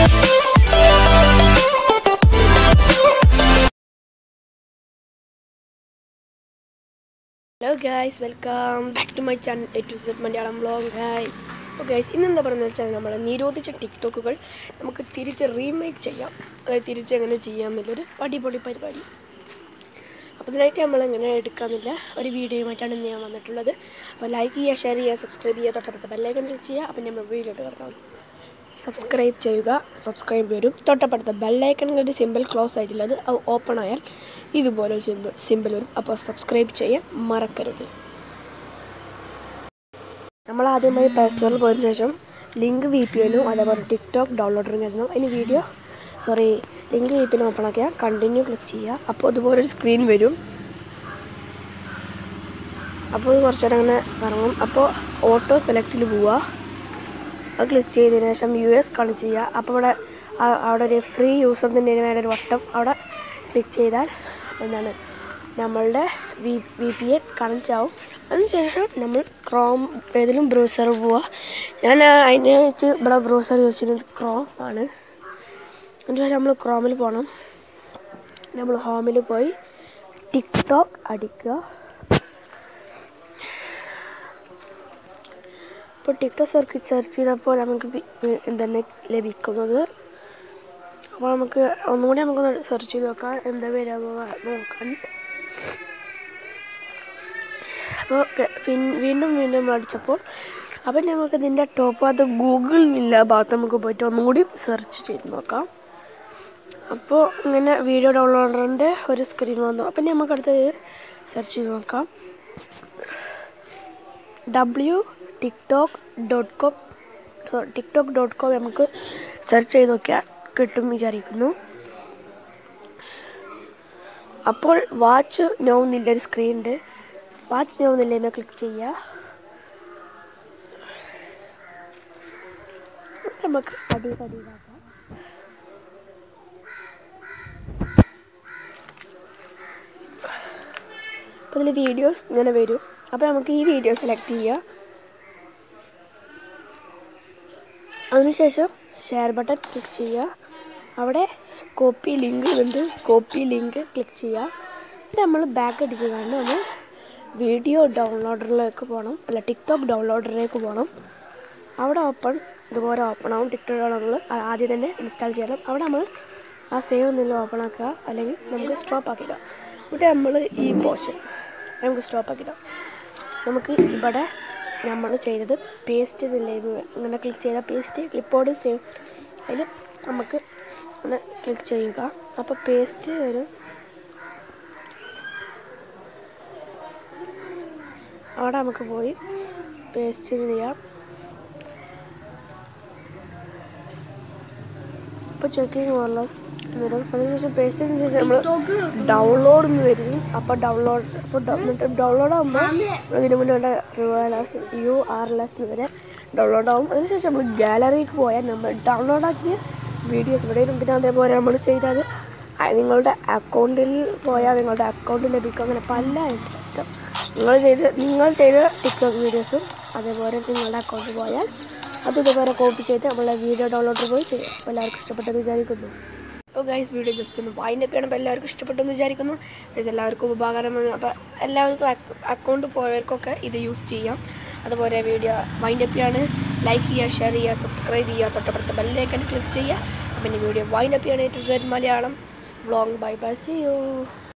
hello guys welcome back to my channel A to set Malayalam vlog guys അപ്പോൾ guys ഇന്നെന്താ പറയുന്നത് വെച്ചാൽ നമ്മൾ നിരോധിച്ച ടിക്ടോക്കുകൾ നമുക്ക് തിരിച്ച് റീമേക്ക് ചെയ്യാം അതായത് തിരിച്ച് എങ്ങനെ ചെയ്യാം എന്നുള്ളൊരു അടിപൊളി പരിപാടി അപ്പോൾ ഇതിനായിട്ട് നമ്മൾ എങ്ങനെ എടുക്കാമെന്നില്ല ഒരു വീഡിയോയുമായിട്ടാണ് ഇന്ന് ഞാൻ വന്നിട്ടുള്ളത് അപ്പോൾ ലൈക്ക് ചെയ്യുക ഷെയർ ചെയ്യുക സബ്സ്ക്രൈബ് ചെയ്യുക തൊട്ടടുത്ത ബെല്ലൈക്കൺ ക്ലിക്ക് ചെയ്യുക അപ്പം നമ്മൾ വീഡിയോട്ട് കിടക്കാം സബ്സ്ക്രൈബ് ചെയ്യുക സബ്സ്ക്രൈബ് വരും തൊട്ടപ്പുറത്തെ ബെല്ലൈക്കണിൻ്റെ സിമ്പിൾ ക്ലോസ് ആയിട്ടുള്ളത് അത് ഓപ്പൺ ആയാൽ ഇതുപോലെ സിമ്പിൾ സിമ്പിൾ വരും അപ്പോൾ സബ്സ്ക്രൈബ് ചെയ്യാൻ മറക്കരുത് നമ്മൾ ആദ്യമായി പ്ലേ സ്റ്റോറിൽ പോയതിനു ശേഷം ലിങ്ക് വി പി എനും അതേപോലെ ടിക്ടോക്ക് ഡൗൺലോഡ് ചെയ്യണം അതിന് video sorry link V P N open ആക്കിയാൽ കണ്ടിന്യൂ ക്ലിക്ക് ചെയ്യുക അപ്പോൾ ഇതുപോലെ ഒരു സ്ക്രീൻ വരും അപ്പോൾ ഇത് കുറച്ച് നേരം അങ്ങനെ കറങ്ങും അപ്പോൾ ഓട്ടോ സെലക്റ്റിൽ പോവുക അത് ക്ലിക്ക് ചെയ്തതിന് ശേഷം യു എസ് കണക്ട് ചെയ്യുക അപ്പോൾ ഇവിടെ ആ- അവിടെ ഒരു ഫ്രീ യൂസറിൻ്റെ മേലെ ഒരു വട്ടം അവിടെ ക്ലിക്ക് ചെയ്താൽ എന്താണ് നമ്മളുടെ V V P N connect ആവും അതിനുശേഷം നമ്മൾ ക്രോം ഏതെങ്കിലും ബ്രൗസർ പോവുക ഞാൻ അതിനെ വെച്ച് ഇവിടെ ബ്രൗസർ യൂസ് ചെയ്യുന്നത് ക്രോം ആണ് അതിനുശേഷം നമ്മൾ ക്രോമിൽ പോകണം നമ്മൾ ഹോമിൽ പോയി ടിക്ടോക്ക് അടിക്കുക ഇപ്പോൾ ടിക്ടോക്ക് സെർച്ച് സെർച്ച് ചെയ്തപ്പോൾ നമുക്ക് വി- വി- എന്താണ് ലഭിക്കുന്നത് അപ്പോൾ നമുക്ക് ഒന്നുകൂടി നമുക്കൊന്ന് സെർച്ച് ചെയ്ത് നോക്കാം എന്താ വരാമെന്ന് നോക്കാൻ അപ്പോൾ ക- പിൻ- വീണ്ടും വീണ്ടും നമ്മൾ അടിച്ചപ്പോൾ അപ്പം നമുക്ക് ഇതിൻ്റെ ടോപ്പ് അത് ഗൂഗിളിൽ നിന്നില്ല ഭാഗത്ത് നമുക്ക് പോയിട്ട് ഒന്നുകൂടി സെർച്ച് ചെയ്ത് നോക്കാം അപ്പോൾ ഇങ്ങനെ വീഡിയോ ഡൗൺലോഡറിൻ്റെ ഒരു സ്ക്രീൻ വന്നു അപ്പം നമുക്ക് അടുത്തത് സെർച്ച് ചെയ്ത് നോക്കാം W TikTok dot com sorry TikTok dot com നമുക്ക് സെർച്ച് ചെയ്ത് നോക്കിയാൽ കിട്ടും വിചാരിക്കുന്നു അപ്പോൾ വാച്ച് നോ എന്നുള്ളൊരു സ്ക്രീൻ ഉണ്ട് വാച്ച് നോ എന്നുള്ളതിനെ ക്ലിക്ക് ചെയ്യുക നമുക്ക് അടി അടിയിലാക്കാം അപ്പോൾ ഇതിൽ വീഡിയോസ് ഇങ്ങനെ വരും അപ്പോൾ നമുക്ക് ഈ വീഡിയോ സെലക്ട് ചെയ്യുക അതിനുശേഷം ഷെയർ ബട്ടൺ ക്ലിക്ക് ചെയ്യുക അവിടെ കോപ്പി ലിങ്ക് ഉണ്ട് കോപ്പി ലിങ്ക് ക്ലിക്ക് ചെയ്യുക എന്നിട്ട് നമ്മൾ ബാക്ക് അടിച്ച് കണ്ട് നമ്മൾ വീഡിയോ ഡൗൺലോഡറിലേക്ക് പോകണം അല്ല ടിക്ടോക്ക് ഡൗൺലോഡറിലേക്ക് പോകണം അവിടെ ഓപ്പൺ ഇതുപോലെ ഓപ്പൺ ആവും ടിക്ടോക്ക് നമ്മൾ ആദ്യം തന്നെ ഇൻസ്റ്റാൾ ചെയ്യണം അവിടെ നമ്മൾ ആ സേവ് എന്തെങ്കിലും ഓപ്പൺ ആക്കുക അല്ലെങ്കിൽ നമുക്ക് സ്റ്റോപ്പ് ആക്കിയിടാം എന്നിട്ട് നമ്മൾ ഈ പോർഷൻ നമുക്ക് സ്റ്റോപ്പ് ആക്കിയിടാം നമുക്ക് ഇവിടെ നമ്മൾ ചെയ്തത് പേസ്റ്റ് എന്നില്ലേ ഇങ്ങനെ ക്ലിക്ക് ചെയ്താൽ പേസ്റ്റ് ക്ലിപ്പോർഡ് സേവ് അതിൽ നമുക്ക് ഒന്ന് ക്ലിക്ക് ചെയ്യുക അപ്പോൾ പേസ്റ്റ് വരും അവിടെ നമുക്ക് പോയി പേസ്റ്റ് ചെയ്യാം അപ്പോൾ ചെക്കിങ് മോർലെസ് വരും അതിനുശേഷം പേസ്റ്റിന് ശേഷം നമ്മൾ ഡൗൺലോഡ് എന്ന് വരും അപ്പോൾ ഡൗൺലോഡ് അപ്പോൾ ഡൗൺലോഡ് ആകുമ്പോൾ ഇതിന് മുന്നേ വേണ്ട U R S U R L S വരെ ഡൗൺലോഡ് ആവും അതിനുശേഷം നമ്മൾ ഗാലറിക്ക് പോയാൽ നമ്മൾ ഡൗൺലോഡ് ആക്കിയ വീഡിയോസ് ഇവിടെ വരും പിന്നെ അതേപോലെ നമ്മൾ ചെയ്താൽ ആ- നിങ്ങളുടെ അക്കൗണ്ടിൽ പോയാൽ നിങ്ങളുടെ അക്കൗണ്ട് ലഭിക്കും അങ്ങനെ പല ഐറ്റം നിങ്ങൾ ചെയ്ത് നിങ്ങൾ ചെയ്ത ടിക്ടോക്ക് വീഡിയോസും അതേപോലെ നിങ്ങളുടെ അക്കൗണ്ടിൽ പോയാൽ അത് ഇതുപോലെ കോപ്പി ചെയ്ത് നമ്മളെ വീഡിയോ ഡൗൺലോഡ് പോയി ചെയ്യാം അപ്പോൾ എല്ലാവർക്കും ഇഷ്ടപ്പെട്ടെന്ന് വിചാരിക്കുന്നു അപ്പോൾ ഗൈസ് വീഡിയോ ജസ്റ്റ് ഒന്ന് വൈൻഡ് അപ്പ് ചെയ്യണം അപ്പോൾ എല്ലാവർക്കും ഇഷ്ടപ്പെട്ടെന്ന് വിചാരിക്കുന്നു ഗൈസ് എല്ലാവർക്കും ഉപകാരമാണ് അപ്പോൾ എല്ലാവർക്കും അക്കൗണ്ട് പോയവർക്കൊക്കെ ഇത് യൂസ് ചെയ്യാം അതുപോലെ വീഡിയോ വൈൻഡ് അപ്പ് ചെയ്യാണ് ലൈക്ക് ചെയ്യുക ഷെയർ ചെയ്യുക സബ്സ്ക്രൈബ് ചെയ്യുക തൊട്ടപ്പുറത്തെ ബെല്ലിലേക്കാണ് ക്ലിക്ക് ചെയ്യുക അപ്പം ഈ വീഡിയോ വൈൻഡ് അപ്പ് ചെയ്യണേ to set Malayalam vlog bye bye see U